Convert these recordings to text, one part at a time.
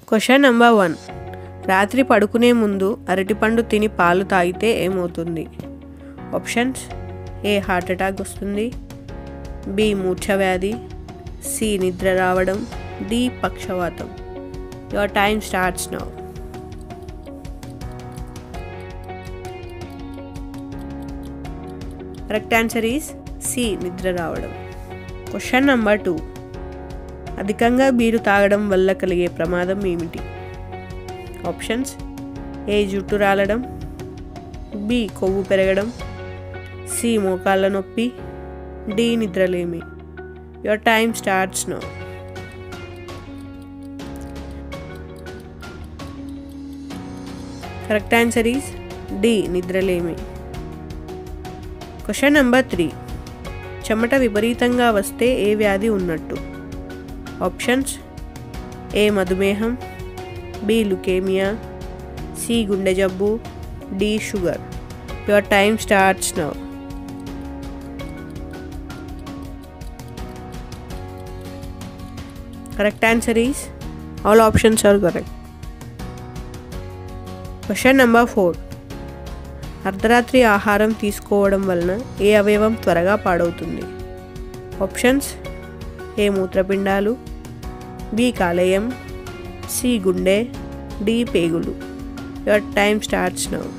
question number one రాత్రి పడుకునే ముందు అరటిపండు తిని పాలు తాగితే ఏమవుతుంది ఆప్షన్స్ ఏ హార్ట్ అటాక్ వస్తుంది బి మూర్ఛ వ్యాధి సి నిద్ర రావడం డి పక్షవాతం your time starts now correct answer is C నిద్ర రావడం క్వశ్చన్ నెంబర్ టూ అధికంగా బీరు తాగడం వల్ల కలిగే ప్రమాదం ఏమిటి ఆప్షన్స్ ఏ జుట్టు రాలడం బి కొవ్వు పెరగడం సి మోకాళ్ళ నొప్పి డి నిద్రలేమి your time starts now correct answer is D నిద్రలేమి క్వశ్చన్ నెంబర్ త్రీ చెమట విపరీతంగా వస్తే ఏ వ్యాధి ఉన్నట్టు ఆప్షన్స్ ఏ మధుమేహం బి లుకేమియా సి గుండె జబ్బు D sugar your time starts now correct answer is all options are correct question number four అర్ధరాత్రి ఆహారం తీసుకోవడం వలన ఏ అవయవం త్వరగా పాడవుతుంది ఆప్షన్స్ ఏ మూత్రపిండాలు బి కాలేయం సి గుండె డి పేగులు your time starts now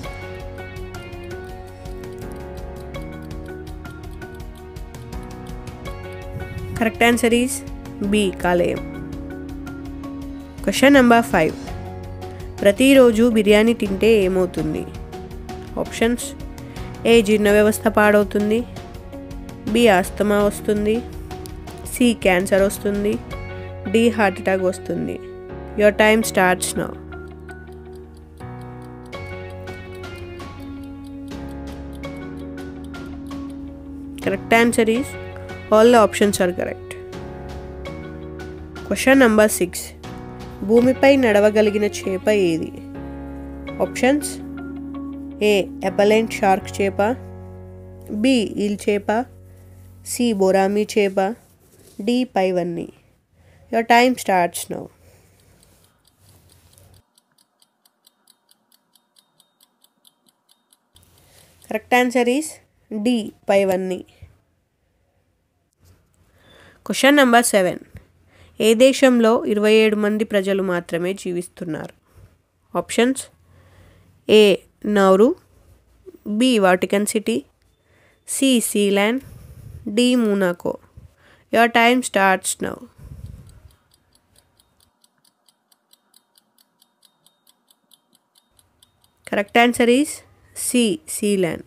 correct answer is B కాలేయం క్వశ్చన్ నెంబర్ ఫైవ్ ప్రతిరోజు బిర్యానీ తింటే ఏమవుతుంది ఆప్షన్స్ ఏ జీర్ణ వ్యవస్థ పాడవుతుంది బి ఆస్తమా వస్తుంది సి క్యాన్సర్ వస్తుంది డి హార్ట్ అటాక్ వస్తుంది your time starts now correct answer is all the options are correct question number six భూమిపై నడవగలిగిన చేప ఏది ఆప్షన్స్ ఏ ఎపలెంట్ షార్క్ చేప బి ఈల్ చేప సి బొరామీ చేప డి పైవన్నీ your time starts now correct answer is D పైవన్నీ క్వశ్చన్ నెంబర్ సెవెన్ ఏ దేశంలో ఇరవై ఏడు మంది ప్రజలు మాత్రమే జీవిస్తున్నారు options A Nauru B Vatican City C Sealand D Monaco your time starts now correct answer is C Sealand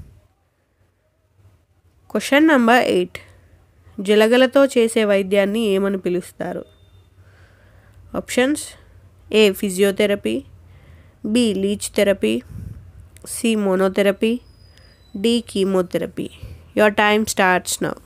question number eight జలగలతో చేసే వైద్యాన్ని ఏమని పిలుస్తారు options A physiotherapy B leech therapy C monotherapy D chemotherapy your time starts now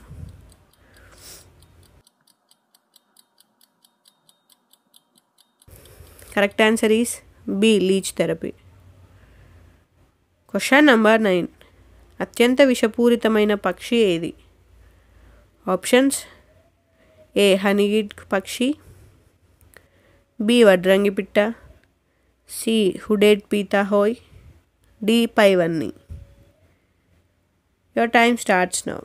correct answer is B leech therapy question number nine అత్యంత విషపూరితమైన పక్షి ఏది options ఏ హనీగిడ్ పక్షి బి వడ్రంగి పిట్ట C hooded pitohui D పైవన్నీ your time starts now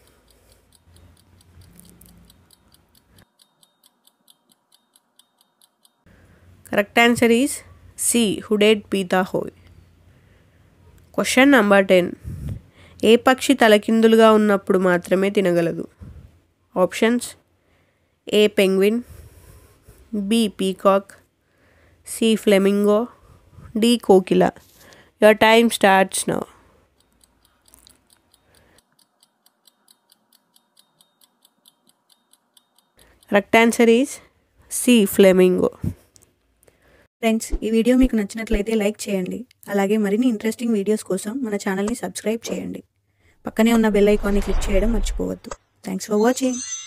correct answer is C hooded pitohui question number ten ఏ పక్షి తలకిందులుగా ఉన్నప్పుడు మాత్రమే తినగలదు options A penguin B peacock C flamingo D కోకిల your time starts now correct answer is C flamingo friends ఈ video మీకు నచ్చినట్లయితే లైక్ చేయండి అలాగే మరిన్ని ఇంట్రెస్టింగ్ వీడియోస్ కోసం మన ఛానల్ని సబ్స్క్రైబ్ చేయండి పక్కనే ఉన్న బెల్ ఐకాన్ని క్లిక్ చేయడం మర్చిపోవద్దు థ్యాంక్స్ ఫర్ వాచింగ్